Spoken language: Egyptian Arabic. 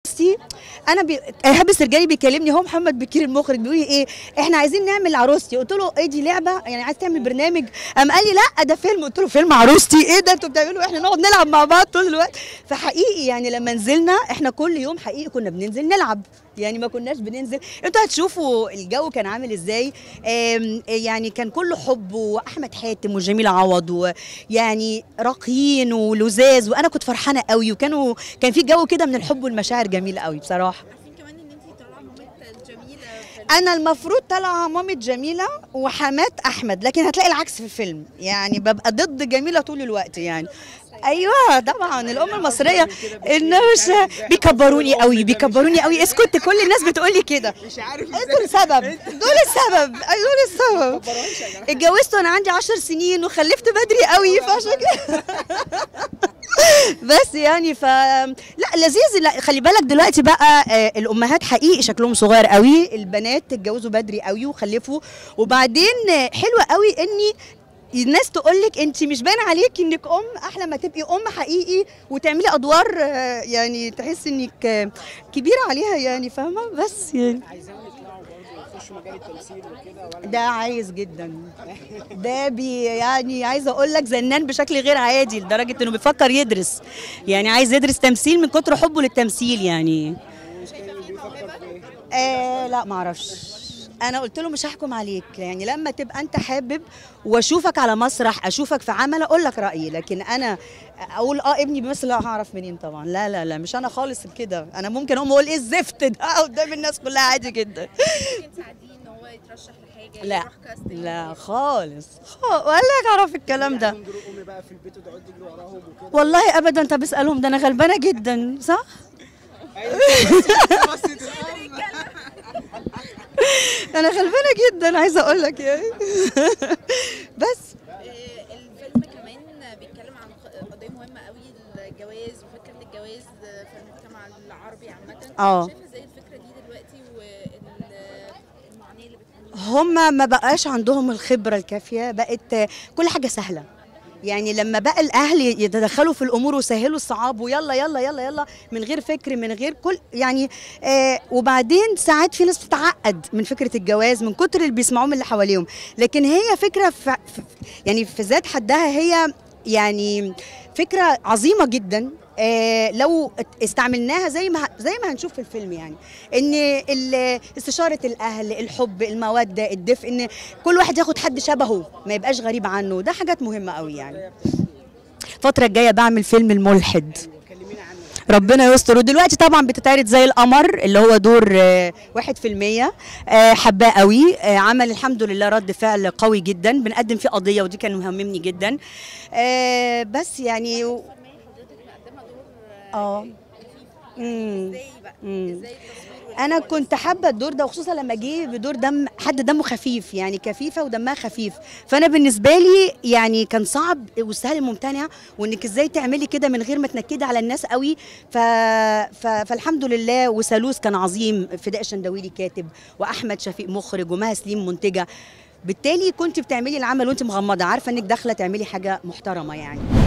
عروستي انا بي... ايهاب السرجاني بيكلمني هو محمد بكير المخرج بيقول لي ايه احنا عايزين نعمل عروستي قلت له ايه دي لعبه يعني عايز تعمل برنامج قام قال لي لا ده فيلم قلت له فيلم عروستي ايه ده انتوا بتعملوا احنا نقعد نلعب مع بعض طول الوقت فحقيقي يعني لما نزلنا احنا كل يوم حقيقي كنا بننزل نلعب يعني ما كناش بننزل انتوا هتشوفوا الجو كان عامل ازاي آم، يعني كان كله حب واحمد حاتم وجميله عوض ويعني راقيين ولزاز وانا كنت فرحانه قوي وكانوا كان في جو كده من الحب والمشاعر جميله قوي بصراحه عارفين كمان ان انت طالعه مامت جميله في انا المفروض طالعه مامة جميله وحمات احمد لكن هتلاقي العكس في الفيلم يعني ببقى ضد جميله طول الوقت يعني ايوه طبعا الام المصريه انه مش بيكبروني قوي بيكبروني قوي اسكت كل الناس بتقول لي كده مش عارف انتوا السبب دول السبب أي دول السبب اتجوزت وانا عندي عشر سنين وخلفت بدري قوي فعشان كده بس يعني ف لا لذيذ لا خلي بالك دلوقتي بقى آه، الامهات حقيقي شكلهم صغير قوي البنات اتجوزوا بدري قوي وخلفوا وبعدين آه، حلوه قوي اني الناس تقول لك انت مش باين عليك انك ام احلى ما تبقي ام حقيقي وتعملي ادوار آه، يعني تحسي انك آه، كبيره عليها يعني فاهمه بس يعني عايزاهم يطلعوا برضه يخشوا مجال التمثيل وكده ولا ده عايز جدا ده بي يعني عايزه اقول لك زنان بشكل غير عادي لدرجه انه بيفكر يدرس يعني عايز يدرس تمثيل من كتر حبه للتمثيل يعني مش كان بيفكر في ايه؟ آه لا ما اعرفش انا قلت له مش هحكم عليك يعني لما تبقى انت حابب واشوفك على مسرح اشوفك في عمل اقول لك رايي لكن انا اقول اه ابني بيمثل لا هعرف منين طبعا لا لا لا مش انا خالص كده انا ممكن اقوم اقول ايه الزفت ده قدام الناس كلها عادي جدا ممكن تساعديه ان هو يترشح لحاجه لا يروح كاستنج لا خالص خالص ولا اعرف الكلام ده عندهم دور ام بقى في البيت وتقعد تجري وراهم وكده والله ابدا طب اسالهم ده انا غلبانه جدا صح بس انا غلبانه جدا عايزه اقول لك يعني بس آه، الفيلم كمان بيتكلم عن خ- قضيه مهمه قوي الجواز وفكره الجواز في المجتمع العربي عامه اه. شايفه ازاي الفكره دي دلوقتي والمعاناه اللي بتعانيها هم ما بقاش عندهم الخبرة الكافية بقت كل حاجة سهلة يعني لما بقى الاهل يتدخلوا في الامور وسهلوا الصعاب ويلا يلا يلا يلا من غير فكر من غير كل يعني آه وبعدين ساعات في ناس بتتعقد من فكره الجواز من كتر اللي بيسمعوه من اللي حواليهم لكن هي فكره ف ف- يعني في ذات حدها هي يعني فكره عظيمه جدا آه لو استعملناها زي ما زي ما هنشوف في الفيلم يعني ان ال- استشاره الاهل الحب الموده الدفء ان كل واحد ياخد حد شبهه ما يبقاش غريب عنه ده حاجات مهمه قوي يعني الفتره الجايه بعمل فيلم الملحد كلمينا عنه ربنا يستر ودلوقتي طبعا بتتعرض زي القمر اللي هو دور آه، واحد في المية آه، حباه قوي آه، عمل الحمد لله رد فعل قوي جدا بنقدم فيه قضية ودي كان مهمني جدا آه، بس يعني و- حضرتك مقدمه دور اه مم. ازاي بقى مم. ازاي التصوير انا كنت حابه الدور ده وخصوصا لما جه بدور دم حد دمه خفيف يعني كفيفه ودمها خفيف فانا بالنسبه لي يعني كان صعب والسهل الممتنع وانك ازاي تعملي كده من غير ما تنكدي على الناس قوي ف... ف... فالحمد لله وسالوس كان عظيم فداء شندويلي كاتب واحمد شفيق مخرج ومها سليم منتجه بالتالي كنت بتعملي العمل وانت مغمضه عارفه انك داخله تعملي حاجه محترمه يعني